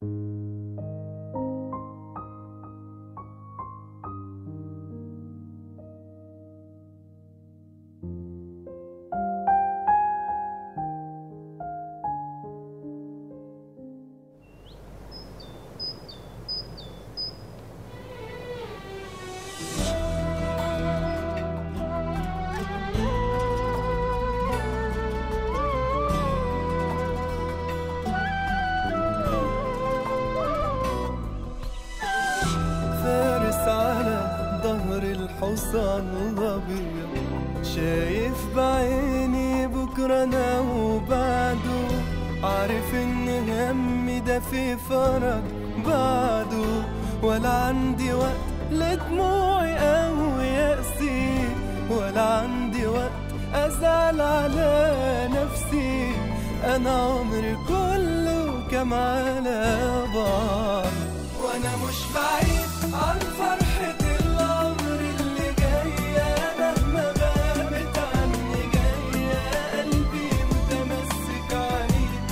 فارس على ظهر الحصان الابيض شايف بعيني بكره انا وبعده عارف ان همي ده في فرج بعده ولا عندي وقت لدموعي او يأسي ولا عندي وقت ازعل على نفسي انا عمري كله كم على بعض وانا مش بعيد عن فرحة العمر اللي جاية مهما غابت عني جاية قلبي متمسك عنيد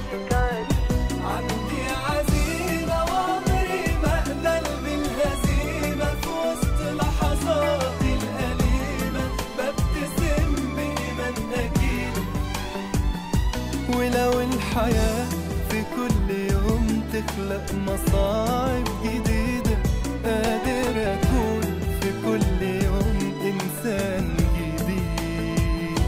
عندي عزيمة وعمري ما اقبل بالهزيمة في وسط لحظاتي الأليمة ببتسم بإيمان أكيد ولو الحياة في كل يوم تخلق مصاعب جديدة قادر أكون في كل يوم إنسان جديد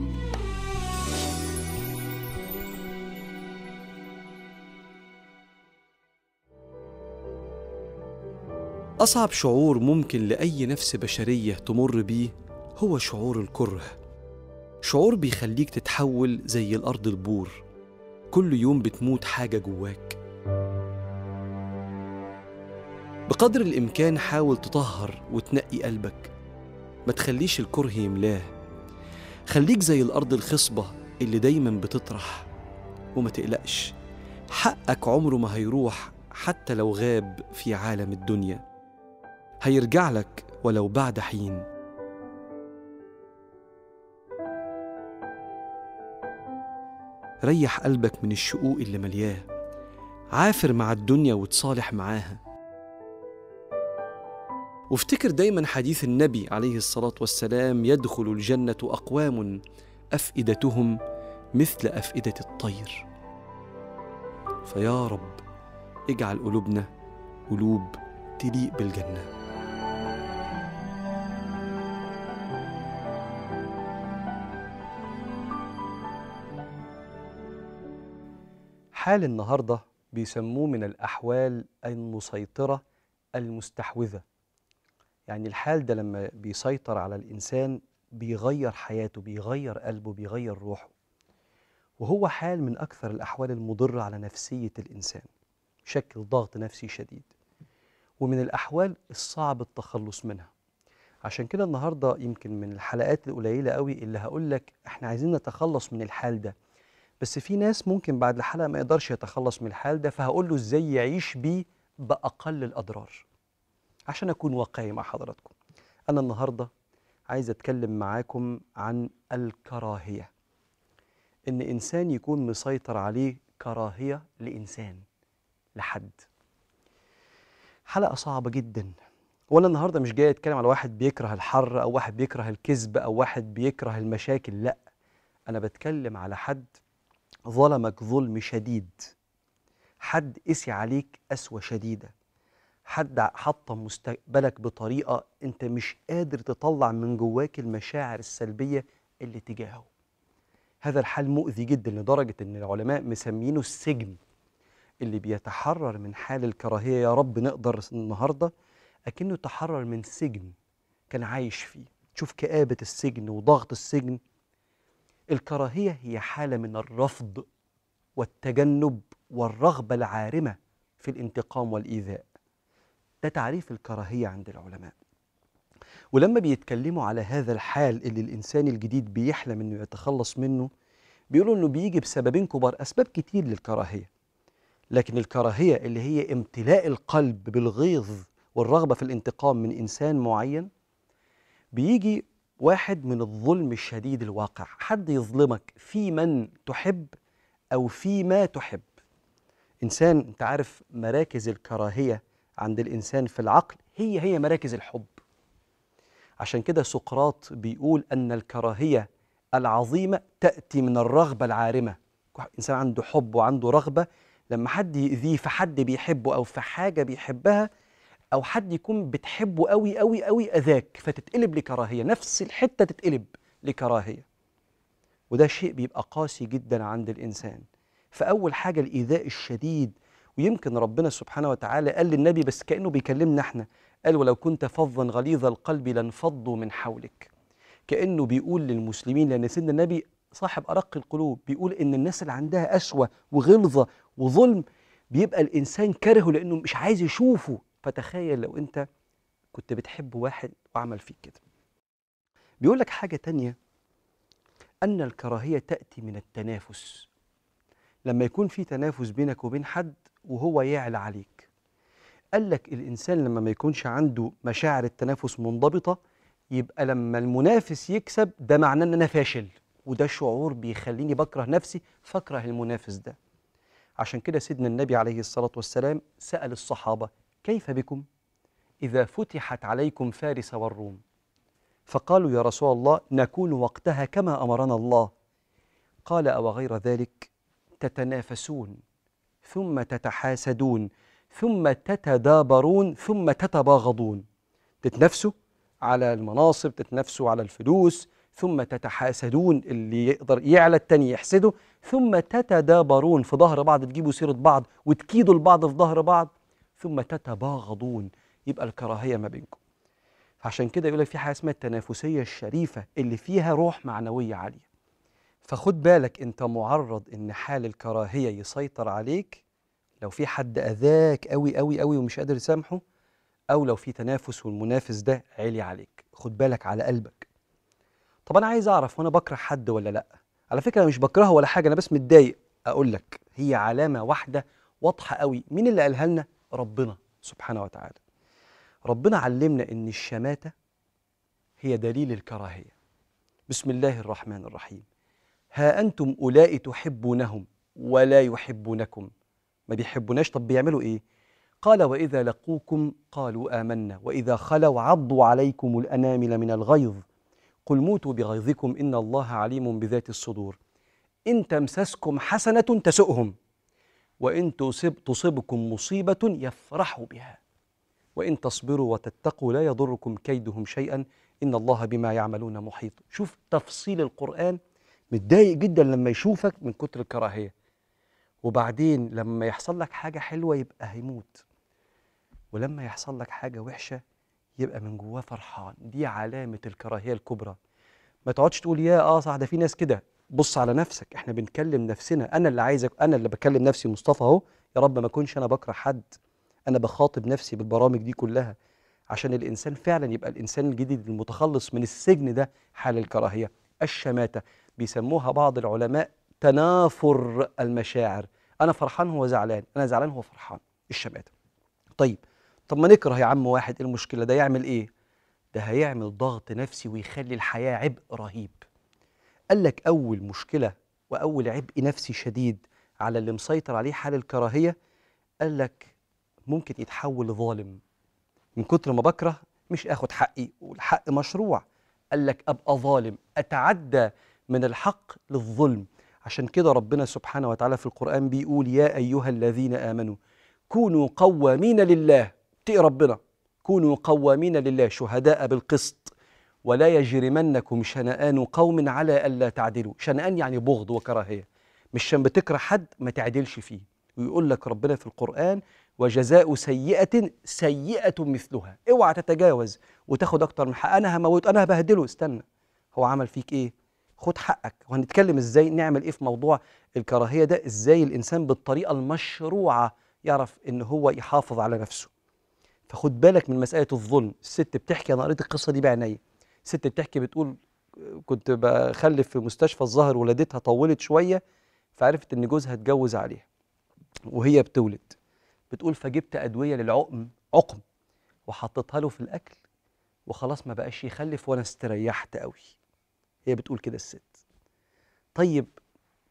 أصعب شعور ممكن لأي نفس بشرية تمر بيه هو شعور الكره شعور بيخليك تتحول زي الأرض البور كل يوم بتموت حاجة جواك بقدر الإمكان حاول تطهر وتنقي قلبك ما تخليش الكره يملاه خليك زي الأرض الخصبة اللي دايما بتطرح وما تقلقش حقك عمره ما هيروح حتى لو غاب في عالم الدنيا هيرجع لك ولو بعد حين ريح قلبك من الشقوق اللي ملياه عافر مع الدنيا وتصالح معاها وافتكر دايما حديث النبي عليه الصلاة والسلام يدخل الجنة أقوام أفئدتهم مثل أفئدة الطير فيا رب اجعل قلوبنا قلوب تليق بالجنه حال النهارده بيسموه من الاحوال المسيطره المستحوذه يعني الحال ده لما بيسيطر على الانسان بيغير حياته بيغير قلبه بيغير روحه وهو حال من اكثر الاحوال المضره على نفسيه الانسان شكل ضغط نفسي شديد ومن الاحوال الصعب التخلص منها عشان كده النهارده يمكن من الحلقات القليله قوي اللي هقول لك احنا عايزين نتخلص من الحال ده بس في ناس ممكن بعد الحلقه ما يقدرش يتخلص من الحال ده فهقول له ازاي يعيش بيه باقل الاضرار عشان اكون واقعي مع حضراتكم انا النهارده عايز اتكلم معاكم عن الكراهيه ان انسان يكون مسيطر عليه كراهيه لانسان لحد حلقه صعبه جدا وانا النهارده مش جاي اتكلم على واحد بيكره الحر او واحد بيكره الكذب او واحد بيكره المشاكل لا انا بتكلم على حد ظلمك ظلم شديد حد قسي عليك قسوة شديدة حد حطم مستقبلك بطريقة انت مش قادر تطلع من جواك المشاعر السلبية اللي تجاهه هذا الحال مؤذي جدا لدرجة ان العلماء مسمينه السجن اللي بيتحرر من حال الكراهية يا رب نقدر النهاردة أكنه تحرر من سجن كان عايش فيه تشوف كآبة السجن وضغط السجن الكراهية هي حالة من الرفض والتجنب والرغبة العارمة في الانتقام والإيذاء ده تعريف الكراهية عند العلماء ولما بيتكلموا على هذا الحال اللي الإنسان الجديد بيحلم إنه يتخلص منه بيقولوا إنه بيجي بسببين كبار أسباب كتير للكراهية لكن الكراهية اللي هي امتلاء القلب بالغيظ والرغبة في الانتقام من إنسان معين بيجي واحد من الظلم الشديد الواقع حد يظلمك في من تحب أو في ما تحب انسان انت عارف مراكز الكراهيه عند الانسان في العقل هي هي مراكز الحب عشان كده سقراط بيقول ان الكراهيه العظيمه تاتي من الرغبه العارمه انسان عنده حب وعنده رغبه لما حد يأذيه في حد بيحبه او في حاجه بيحبها او حد يكون بتحبه قوي قوي قوي اذاك فتتقلب لكراهيه نفس الحته تتقلب لكراهيه وده شيء بيبقى قاسي جدا عند الانسان فاول حاجه الايذاء الشديد ويمكن ربنا سبحانه وتعالى قال للنبي بس كانه بيكلمنا احنا قال ولو كنت فظا غليظ القلب لانفضوا من حولك كانه بيقول للمسلمين لان سيدنا النبي صاحب ارق القلوب بيقول ان الناس اللي عندها قسوه وغلظه وظلم بيبقى الانسان كرهه لانه مش عايز يشوفه فتخيل لو انت كنت بتحب واحد وعمل فيك كده بيقول لك حاجه تانية ان الكراهيه تاتي من التنافس لما يكون في تنافس بينك وبين حد وهو يعلى عليك قال لك الانسان لما ما يكونش عنده مشاعر التنافس منضبطه يبقى لما المنافس يكسب ده معناه ان انا فاشل وده شعور بيخليني بكره نفسي فاكره المنافس ده عشان كده سيدنا النبي عليه الصلاه والسلام سال الصحابه كيف بكم اذا فتحت عليكم فارس والروم فقالوا يا رسول الله نكون وقتها كما امرنا الله قال او غير ذلك تتنافسون ثم تتحاسدون ثم تتدابرون ثم تتباغضون تتنافسوا على المناصب تتنافسوا على الفلوس ثم تتحاسدون اللي يقدر يعلى التاني يحسده ثم تتدابرون في ظهر بعض تجيبوا سيرة بعض وتكيدوا البعض في ظهر بعض ثم تتباغضون يبقى الكراهية ما بينكم عشان كده يقول لك في حاجة اسمها التنافسية الشريفة اللي فيها روح معنوية عالية فخد بالك انت معرض ان حال الكراهية يسيطر عليك لو في حد اذاك قوي قوي قوي ومش قادر يسامحه او لو في تنافس والمنافس ده عالي عليك خد بالك على قلبك طب انا عايز اعرف وانا بكره حد ولا لا على فكره انا مش بكرهه ولا حاجه انا بس متضايق اقول لك هي علامه واحده واضحه قوي مين اللي قالها لنا ربنا سبحانه وتعالى ربنا علمنا ان الشماته هي دليل الكراهيه بسم الله الرحمن الرحيم ها انتم اولئك تحبونهم ولا يحبونكم ما بيحبوناش طب بيعملوا ايه قال واذا لقوكم قالوا امنا واذا خلوا عضوا عليكم الانامل من الغيظ قل موتوا بغيظكم ان الله عليم بذات الصدور ان تمسسكم حسنه تسؤهم وان تصب تصبكم مصيبه يفرحوا بها وان تصبروا وتتقوا لا يضركم كيدهم شيئا ان الله بما يعملون محيط شوف تفصيل القران متضايق جدا لما يشوفك من كتر الكراهيه وبعدين لما يحصل لك حاجه حلوه يبقى هيموت ولما يحصل لك حاجه وحشه يبقى من جواه فرحان دي علامه الكراهيه الكبرى ما تقعدش تقول يا اه صح ده في ناس كده بص على نفسك احنا بنكلم نفسنا انا اللي عايزك انا اللي بكلم نفسي مصطفى اهو يا رب ما اكونش انا بكره حد انا بخاطب نفسي بالبرامج دي كلها عشان الانسان فعلا يبقى الانسان الجديد المتخلص من السجن ده حال الكراهيه الشماته بيسموها بعض العلماء تنافر المشاعر انا فرحان هو زعلان انا زعلان هو فرحان الشماته طيب طب ما نكره يا عم واحد ايه المشكله ده يعمل ايه ده هيعمل ضغط نفسي ويخلي الحياه عبء رهيب قال لك اول مشكله واول عبء نفسي شديد على اللي مسيطر عليه حال الكراهيه قال لك ممكن يتحول لظالم من كتر ما بكره مش اخد حقي والحق مشروع قال لك ابقى ظالم اتعدى من الحق للظلم عشان كده ربنا سبحانه وتعالى في القرآن بيقول يا أيها الذين آمنوا كونوا قوامين لله تقي ربنا كونوا قوامين لله شهداء بالقسط ولا يجرمنكم شنآن قوم على ألا تعدلوا شنآن يعني بغض وكراهية مش عشان بتكره حد ما تعدلش فيه ويقول لك ربنا في القرآن وجزاء سيئة سيئة مثلها اوعى تتجاوز وتاخد أكتر من حق أنا هموت أنا هبهدله استنى هو عمل فيك إيه خد حقك وهنتكلم ازاي نعمل ايه في موضوع الكراهيه ده ازاي الانسان بالطريقه المشروعه يعرف ان هو يحافظ على نفسه فخد بالك من مساله الظلم الست بتحكي انا قريت القصه دي بعيني الست بتحكي بتقول كنت بخلف في مستشفى الظهر ولادتها طولت شويه فعرفت ان جوزها اتجوز عليها وهي بتولد بتقول فجبت ادويه للعقم عقم وحطيتها له في الاكل وخلاص ما بقاش يخلف وانا استريحت قوي هي بتقول كده الست طيب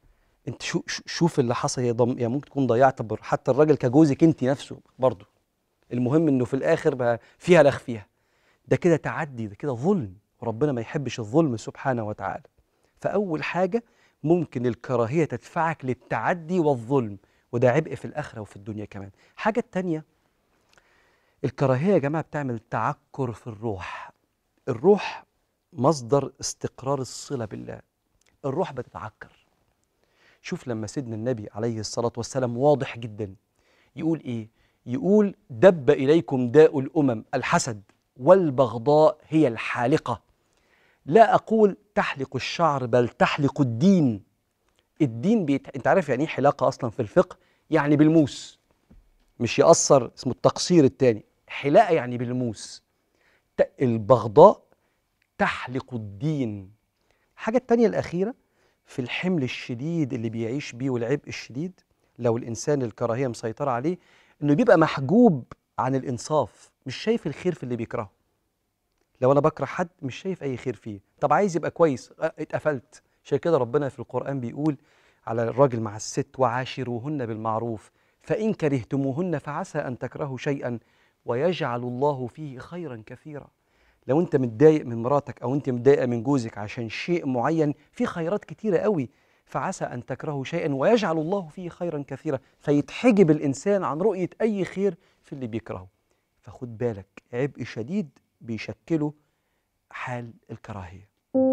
انت شو شو- شوف اللي حصل هي ضم يعني ممكن تكون ضيعت بر- حتى الراجل كجوزك انت نفسه برضه المهم انه في الاخر بقى فيها لا فيها ده كده تعدي ده كده ظلم وربنا ما يحبش الظلم سبحانه وتعالى فاول حاجه ممكن الكراهيه تدفعك للتعدي والظلم وده عبء في الاخره وفي الدنيا كمان الحاجه التانيه الكراهيه يا جماعه بتعمل تعكر في الروح الروح مصدر استقرار الصله بالله الروح بتتعكر شوف لما سيدنا النبي عليه الصلاة والسلام واضح جدا يقول إيه؟ يقول دب إليكم داء الأمم الحسد والبغضاء هي الحالقة لا أقول تحلق الشعر بل تحلق الدين الدين بيت... أنت عارف يعني إيه حلاقة أصلا في الفقه؟ يعني بالموس مش يأثر اسمه التقصير التاني حلاقة يعني بالموس ت... البغضاء تحلق الدين الحاجة التانية الأخيرة في الحمل الشديد اللي بيعيش بيه والعبء الشديد لو الإنسان الكراهية مسيطرة عليه إنه بيبقى محجوب عن الإنصاف مش شايف الخير في اللي بيكرهه لو أنا بكره حد مش شايف أي خير فيه طب عايز يبقى كويس أه، اتقفلت عشان كده ربنا في القرآن بيقول على الراجل مع الست وعاشروهن بالمعروف فإن كرهتموهن فعسى أن تكرهوا شيئا ويجعل الله فيه خيرا كثيرا لو انت متضايق من مراتك او انت متضايقه من جوزك عشان شيء معين في خيرات كتيره قوي فعسى ان تكرهوا شيئا ويجعل الله فيه خيرا كثيرا فيتحجب الانسان عن رؤيه اي خير في اللي بيكرهه فخد بالك عبء شديد بيشكله حال الكراهيه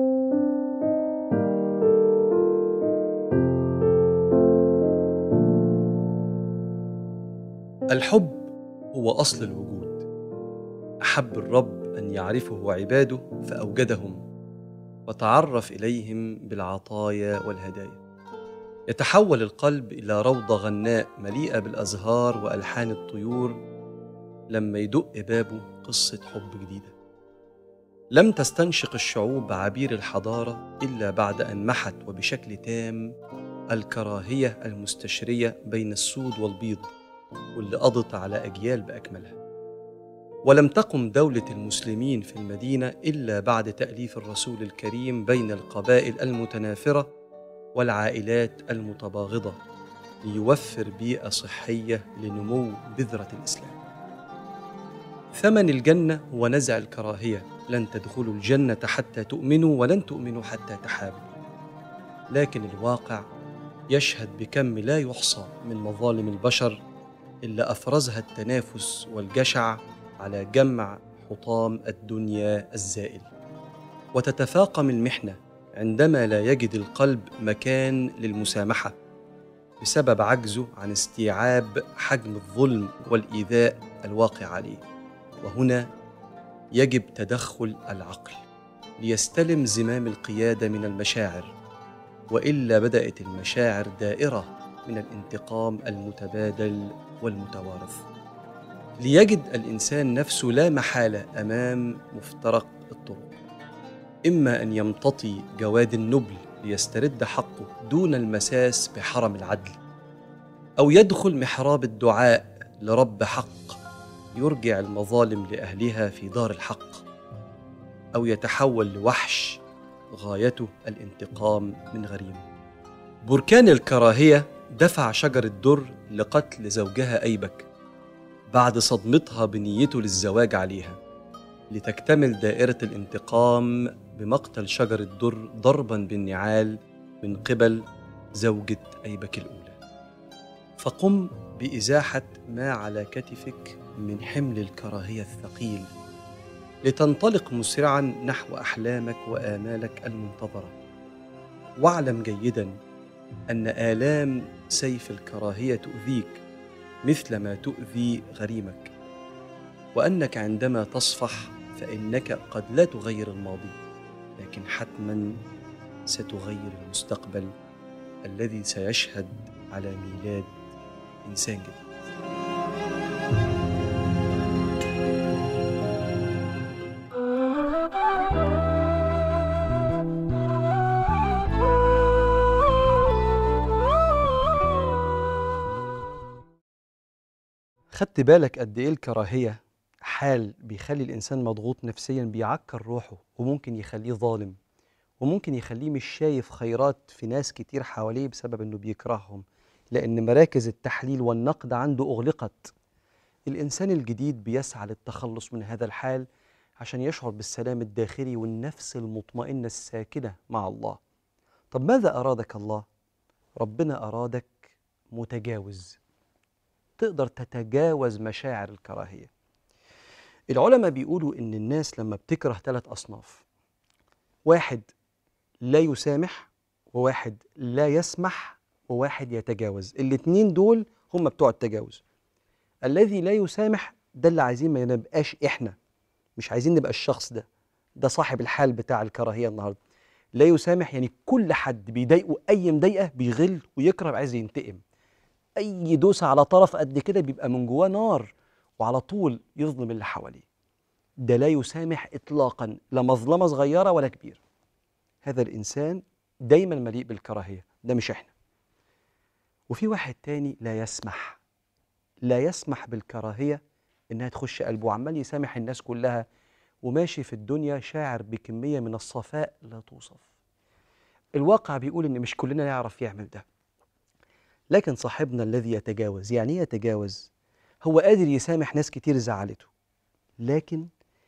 الحب هو اصل الوجود احب الرب ان يعرفه عباده فاوجدهم وتعرف اليهم بالعطايا والهدايا يتحول القلب الى روضه غناء مليئه بالازهار والحان الطيور لما يدق بابه قصه حب جديده لم تستنشق الشعوب عبير الحضاره الا بعد ان محت وبشكل تام الكراهيه المستشريه بين السود والبيض واللي قضت على اجيال باكملها ولم تقم دولة المسلمين في المدينة إلا بعد تأليف الرسول الكريم بين القبائل المتنافرة والعائلات المتباغضة ليوفر بيئة صحية لنمو بذرة الإسلام. ثمن الجنة هو نزع الكراهية، لن تدخلوا الجنة حتى تؤمنوا ولن تؤمنوا حتى تحابوا. لكن الواقع يشهد بكم لا يحصى من مظالم البشر إلا أفرزها التنافس والجشع على جمع حطام الدنيا الزائل وتتفاقم المحنه عندما لا يجد القلب مكان للمسامحه بسبب عجزه عن استيعاب حجم الظلم والايذاء الواقع عليه وهنا يجب تدخل العقل ليستلم زمام القياده من المشاعر والا بدات المشاعر دائره من الانتقام المتبادل والمتوارث ليجد الانسان نفسه لا محاله امام مفترق الطرق اما ان يمتطي جواد النبل ليسترد حقه دون المساس بحرم العدل او يدخل محراب الدعاء لرب حق يرجع المظالم لاهلها في دار الحق او يتحول لوحش غايته الانتقام من غريم بركان الكراهيه دفع شجر الدر لقتل زوجها ايبك بعد صدمتها بنيته للزواج عليها لتكتمل دائرة الانتقام بمقتل شجر الدر ضربا بالنعال من قبل زوجة أيبك الأولى فقم بإزاحة ما على كتفك من حمل الكراهية الثقيل لتنطلق مسرعا نحو أحلامك وآمالك المنتظرة واعلم جيدا أن آلام سيف الكراهية تؤذيك مثل ما تؤذي غريمك وانك عندما تصفح فانك قد لا تغير الماضي لكن حتما ستغير المستقبل الذي سيشهد على ميلاد انسان جديد خدت بالك قد ايه الكراهيه حال بيخلي الانسان مضغوط نفسيا بيعكر روحه وممكن يخليه ظالم وممكن يخليه مش شايف خيرات في ناس كتير حواليه بسبب انه بيكرههم لان مراكز التحليل والنقد عنده اغلقت الانسان الجديد بيسعى للتخلص من هذا الحال عشان يشعر بالسلام الداخلي والنفس المطمئنه الساكنه مع الله طب ماذا ارادك الله ربنا ارادك متجاوز تقدر تتجاوز مشاعر الكراهيه العلماء بيقولوا ان الناس لما بتكره ثلاث اصناف واحد لا يسامح وواحد لا يسمح وواحد يتجاوز الاتنين دول هم بتوع التجاوز الذي لا يسامح ده اللي عايزين ما نبقاش احنا مش عايزين نبقى الشخص ده ده صاحب الحال بتاع الكراهيه النهارده لا يسامح يعني كل حد بيضايقه اي مضايقه بيغل ويكره عايز ينتقم اي دوسه على طرف قد كده بيبقى من جواه نار وعلى طول يظلم اللي حواليه ده لا يسامح اطلاقا لا مظلمه صغيره ولا كبيره هذا الانسان دايما مليء بالكراهيه ده مش احنا وفي واحد تاني لا يسمح لا يسمح بالكراهيه انها تخش قلبه وعمال يسامح الناس كلها وماشي في الدنيا شاعر بكميه من الصفاء لا توصف الواقع بيقول ان مش كلنا يعرف يعمل ده لكن صاحبنا الذي يتجاوز يعني ايه يتجاوز هو قادر يسامح ناس كتير زعلته لكن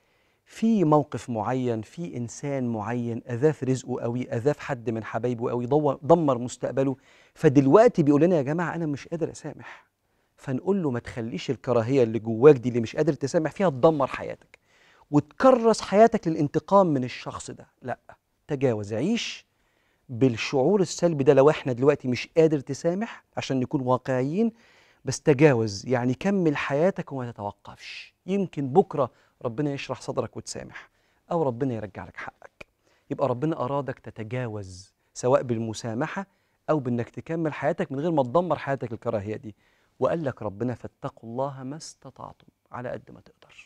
في موقف معين في انسان معين اذاه في رزقه قوي اذاه في حد من حبايبه قوي ضو- دمر مستقبله فدلوقتي بيقول لنا يا جماعه انا مش قادر اسامح فنقول له ما تخليش الكراهيه اللي جواك دي اللي مش قادر تسامح فيها تدمر حياتك وتكرس حياتك للانتقام من الشخص ده لا تجاوز عيش بالشعور السلبي ده لو احنا دلوقتي مش قادر تسامح عشان نكون واقعيين بس تجاوز يعني كمل حياتك وما تتوقفش يمكن بكره ربنا يشرح صدرك وتسامح او ربنا يرجع لك حقك يبقى ربنا ارادك تتجاوز سواء بالمسامحه او بانك تكمل حياتك من غير ما تدمر حياتك الكراهيه دي وقال لك ربنا فاتقوا الله ما استطعتم على قد ما تقدر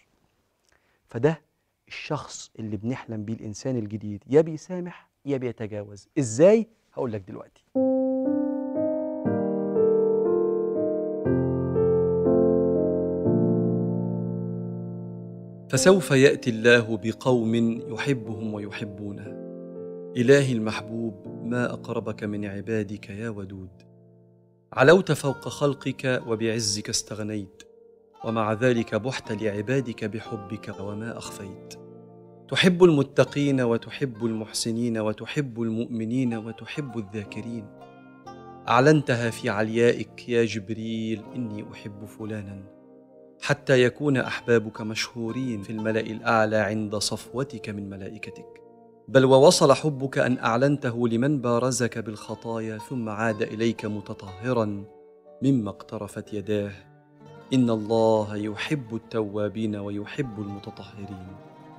فده الشخص اللي بنحلم بيه الانسان الجديد يا بيسامح يا بيتجاوز ازاي هقول لك دلوقتي فسوف ياتي الله بقوم يحبهم ويحبونه الهي المحبوب ما اقربك من عبادك يا ودود علوت فوق خلقك وبعزك استغنيت ومع ذلك بحت لعبادك بحبك وما اخفيت تحب المتقين وتحب المحسنين وتحب المؤمنين وتحب الذاكرين اعلنتها في عليائك يا جبريل اني احب فلانا حتى يكون احبابك مشهورين في الملا الاعلى عند صفوتك من ملائكتك بل ووصل حبك ان اعلنته لمن بارزك بالخطايا ثم عاد اليك متطهرا مما اقترفت يداه ان الله يحب التوابين ويحب المتطهرين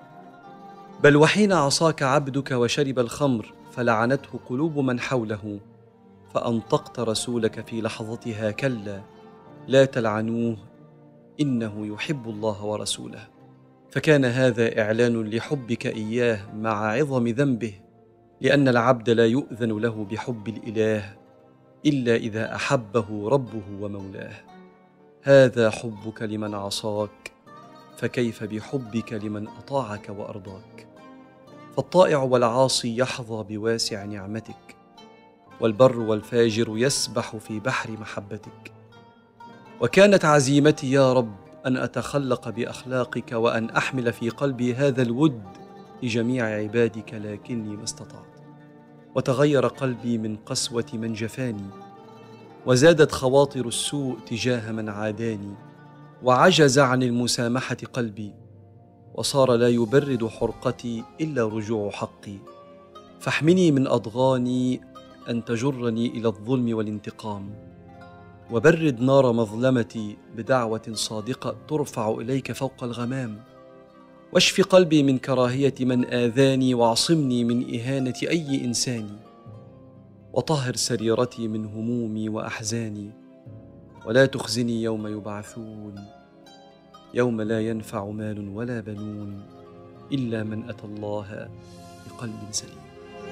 بل وحين عصاك عبدك وشرب الخمر فلعنته قلوب من حوله فانطقت رسولك في لحظتها كلا لا تلعنوه انه يحب الله ورسوله فكان هذا اعلان لحبك اياه مع عظم ذنبه لان العبد لا يؤذن له بحب الاله الا اذا احبه ربه ومولاه هذا حبك لمن عصاك فكيف بحبك لمن اطاعك وارضاك فالطائع والعاصي يحظى بواسع نعمتك والبر والفاجر يسبح في بحر محبتك وكانت عزيمتي يا رب ان اتخلق باخلاقك وان احمل في قلبي هذا الود لجميع عبادك لكني ما استطعت وتغير قلبي من قسوه من جفاني وزادت خواطر السوء تجاه من عاداني وعجز عن المسامحه قلبي وصار لا يبرد حرقتي الا رجوع حقي فاحمني من اضغاني ان تجرني الى الظلم والانتقام وبرد نار مظلمتي بدعوه صادقه ترفع اليك فوق الغمام واشف قلبي من كراهيه من اذاني واعصمني من اهانه اي انسان وطهر سريرتي من همومي واحزاني ولا تخزني يوم يبعثون يوم لا ينفع مال ولا بنون الا من اتى الله بقلب سليم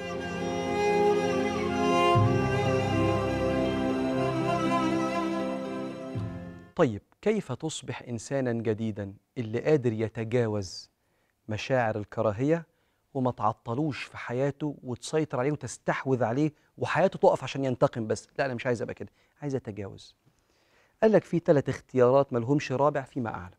طيب كيف تصبح انسانا جديدا اللي قادر يتجاوز مشاعر الكراهيه وما تعطلوش في حياته وتسيطر عليه وتستحوذ عليه وحياته تقف عشان ينتقم بس لا انا مش عايز ابقى كده عايز اتجاوز قال لك في ثلاث اختيارات ملهمش رابع فيما اعلم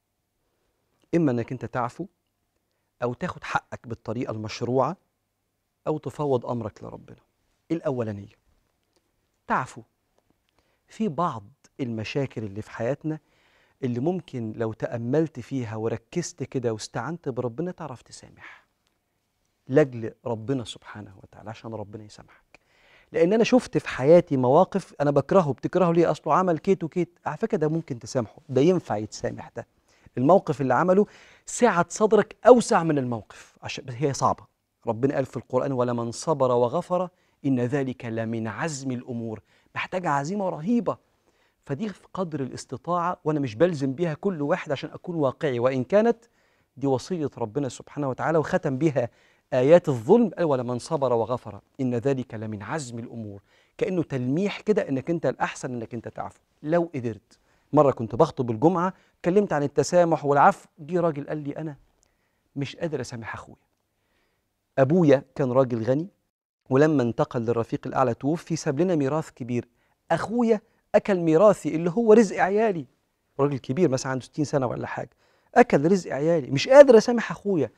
اما انك انت تعفو او تاخد حقك بالطريقه المشروعه او تفوض امرك لربنا الاولانيه تعفو في بعض المشاكل اللي في حياتنا اللي ممكن لو تأملت فيها وركزت كده واستعنت بربنا تعرف تسامح لاجل ربنا سبحانه وتعالى عشان ربنا يسامحك لان انا شفت في حياتي مواقف انا بكرهه بتكرهه ليه اصله عمل كيت وكيت على فكره ده ممكن تسامحه ده ينفع يتسامح ده الموقف اللي عمله سعة صدرك اوسع من الموقف عشان بس هي صعبه ربنا قال في القران ولمن صبر وغفر ان ذلك لمن عزم الامور محتاجه عزيمه رهيبه فدي في قدر الاستطاعه وانا مش بلزم بيها كل واحد عشان اكون واقعي وان كانت دي وصيه ربنا سبحانه وتعالى وختم بها آيات الظلم قال ولمن صبر وغفر إن ذلك لمن عزم الأمور كأنه تلميح كده إنك أنت الأحسن إنك أنت تعفو لو قدرت مرة كنت بخطب الجمعة اتكلمت عن التسامح والعفو جه راجل قال لي أنا مش قادر أسامح أخويا أبويا كان راجل غني ولما انتقل للرفيق الأعلى توفي ساب لنا ميراث كبير أخويا أكل ميراثي اللي هو رزق عيالي راجل كبير مثلا عنده 60 سنة ولا حاجة أكل رزق عيالي مش قادر أسامح أخويا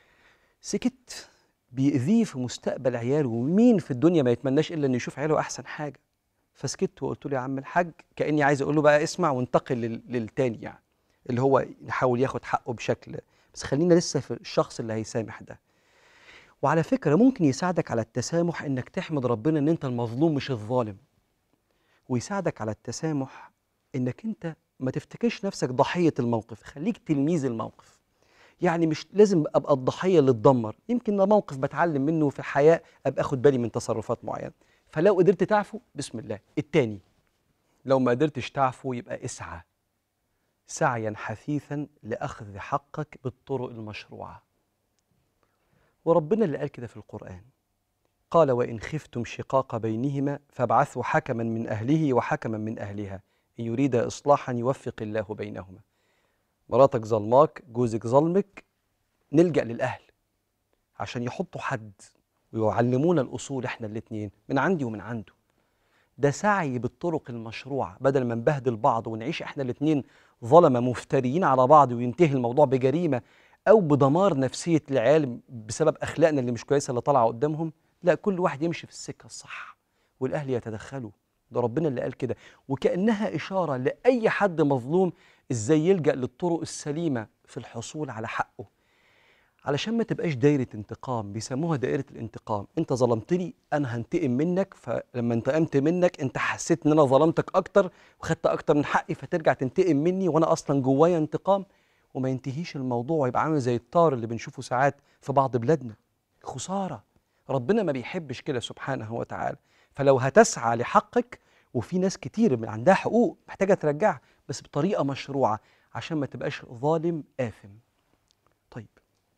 سكت بيأذيه في مستقبل عياله ومين في الدنيا ما يتمناش الا انه يشوف عياله احسن حاجه فسكت وقلت له يا عم الحاج كاني عايز اقول له بقى اسمع وانتقل لل- للتاني يعني اللي هو يحاول ياخد حقه بشكل بس خلينا لسه في الشخص اللي هيسامح ده وعلى فكره ممكن يساعدك على التسامح انك تحمد ربنا ان انت المظلوم مش الظالم ويساعدك على التسامح انك انت ما تفتكرش نفسك ضحيه الموقف خليك تلميذ الموقف يعني مش لازم ابقى الضحيه اللي اتدمر يمكن ده موقف بتعلم منه في الحياه ابقى اخد بالي من تصرفات معينه فلو قدرت تعفو بسم الله التاني لو ما قدرتش تعفو يبقى اسعى سعيا حثيثا لاخذ حقك بالطرق المشروعه وربنا اللي قال كده في القران قال وان خفتم شقاق بينهما فابعثوا حكما من اهله وحكما من اهلها ان يريد اصلاحا يوفق الله بينهما مراتك ظلماك جوزك ظلمك نلجأ للأهل عشان يحطوا حد ويعلمونا الأصول إحنا الاتنين من عندي ومن عنده ده سعي بالطرق المشروعة بدل ما نبهدل بعض ونعيش إحنا الاتنين ظلمة مفتريين على بعض وينتهي الموضوع بجريمة أو بدمار نفسية العيال بسبب أخلاقنا اللي مش كويسة اللي طالعة قدامهم لا كل واحد يمشي في السكة الصح والأهل يتدخلوا ده ربنا اللي قال كده وكأنها إشارة لأي حد مظلوم ازاي يلجأ للطرق السليمة في الحصول على حقه علشان ما تبقاش دايرة انتقام بيسموها دائرة الانتقام انت ظلمتني انا هنتقم منك فلما انتقمت منك انت حسيت ان انا ظلمتك اكتر وخدت اكتر من حقي فترجع تنتقم مني وانا اصلا جوايا انتقام وما ينتهيش الموضوع ويبقى عامل زي الطار اللي بنشوفه ساعات في بعض بلادنا خسارة ربنا ما بيحبش كده سبحانه وتعالى فلو هتسعى لحقك وفي ناس كتير من عندها حقوق محتاجة ترجعها بس بطريقة مشروعة عشان ما تبقاش ظالم آثم طيب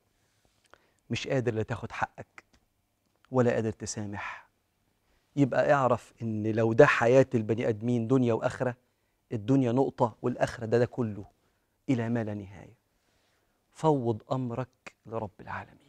مش قادر لا تاخد حقك ولا قادر تسامح يبقى اعرف ان لو ده حياة البني ادمين دنيا واخرة الدنيا نقطة والاخرة ده ده كله الى ما لا نهاية فوض امرك لرب العالمين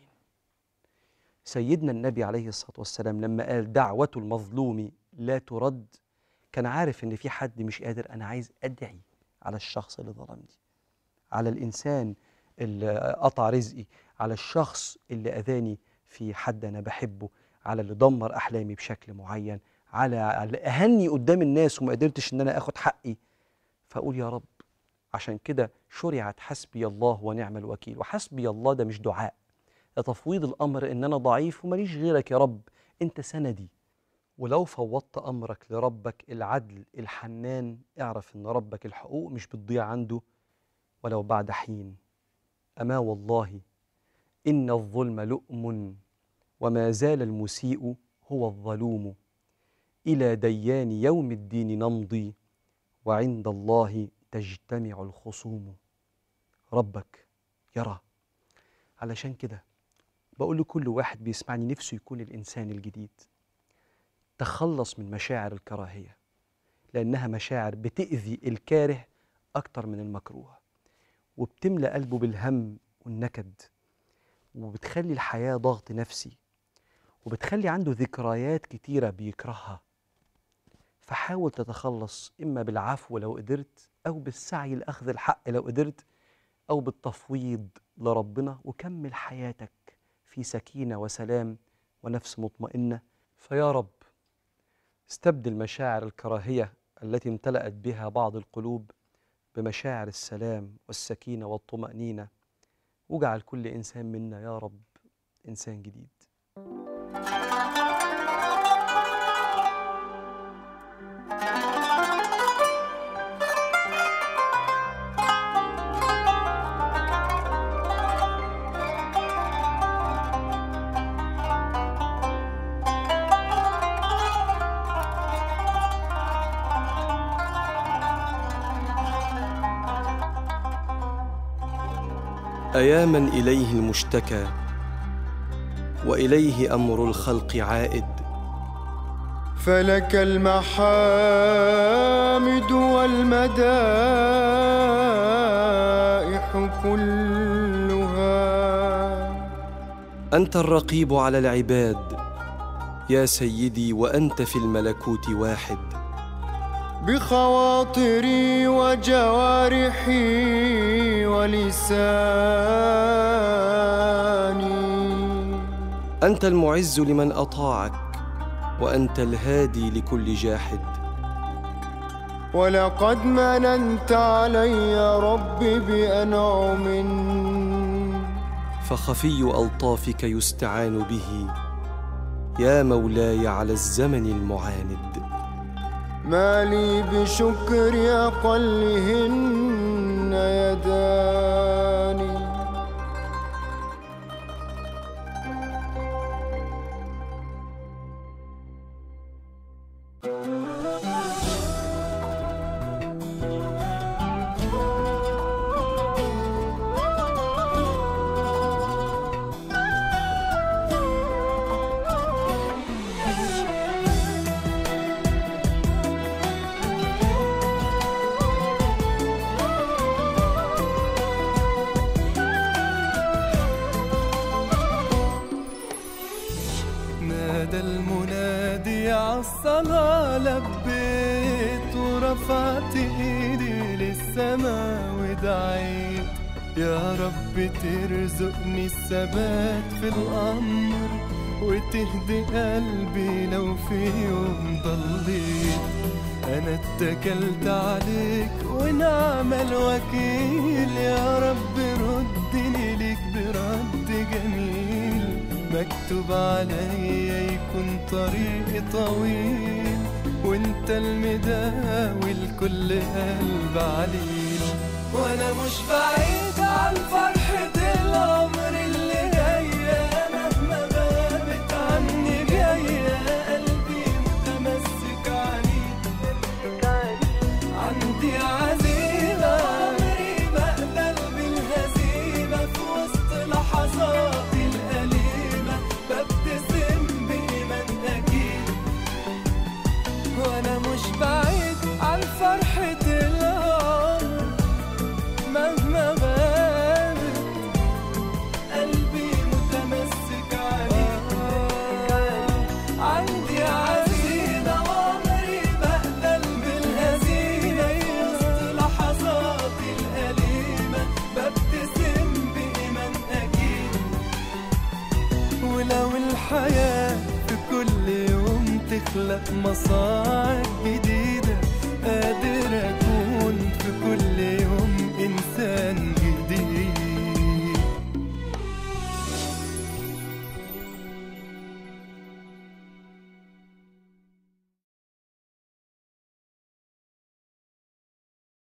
سيدنا النبي عليه الصلاة والسلام لما قال دعوة المظلوم لا ترد كان عارف ان في حد مش قادر انا عايز ادعي على الشخص اللي ظلمني على الانسان اللي قطع رزقي على الشخص اللي اذاني في حد انا بحبه على اللي دمر احلامي بشكل معين على على اهني قدام الناس وما قدرتش ان انا اخد حقي فاقول يا رب عشان كده شرعت حسبي الله ونعم الوكيل وحسبي الله ده مش دعاء ده تفويض الامر ان انا ضعيف وماليش غيرك يا رب انت سندي ولو فوضت امرك لربك العدل الحنان اعرف ان ربك الحقوق مش بتضيع عنده ولو بعد حين اما والله ان الظلم لؤم وما زال المسيء هو الظلوم الى ديان يوم الدين نمضي وعند الله تجتمع الخصوم ربك يرى علشان كده بقول لكل واحد بيسمعني نفسه يكون الانسان الجديد تخلص من مشاعر الكراهيه لانها مشاعر بتاذي الكاره اكتر من المكروه وبتملى قلبه بالهم والنكد وبتخلي الحياة ضغط نفسي وبتخلي عنده ذكريات كتيرة بيكرهها فحاول تتخلص إما بالعفو لو قدرت أو بالسعي لأخذ الحق لو قدرت أو بالتفويض لربنا وكمل حياتك في سكينة وسلام ونفس مطمئنة فيا رب استبدل مشاعر الكراهية التي امتلأت بها بعض القلوب بمشاعر السلام والسكينة والطمأنينة واجعل كل إنسان منا يا رب إنسان جديد أيا من إليه المشتكى وإليه أمر الخلق عائد فلك المحامد والمدائح كلها أنت الرقيب على العباد يا سيدي وأنت في الملكوت واحد بخواطري وجوارحي ولساني أنت المعز لمن أطاعك وأنت الهادي لكل جاحد ولقد مننت علي ربي بأنعم فخفي ألطافك يستعان به يا مولاي على الزمن المعاند ما لي بشكر أقلهن يداني نادى المنادي عالصلاة لبيت ورفعت ايدي للسما ودعيت يا رب ترزقني الثبات في الأمر وتهدي قلبي لو في يوم ضليت أنا اتكلت عليك ونعم الوكيل يا رب ردني ليك برد جميل مكتوب عليا يكون طريقي طويل وانت المداوي لكل قلب عليل وانا مش بعيد عن فرق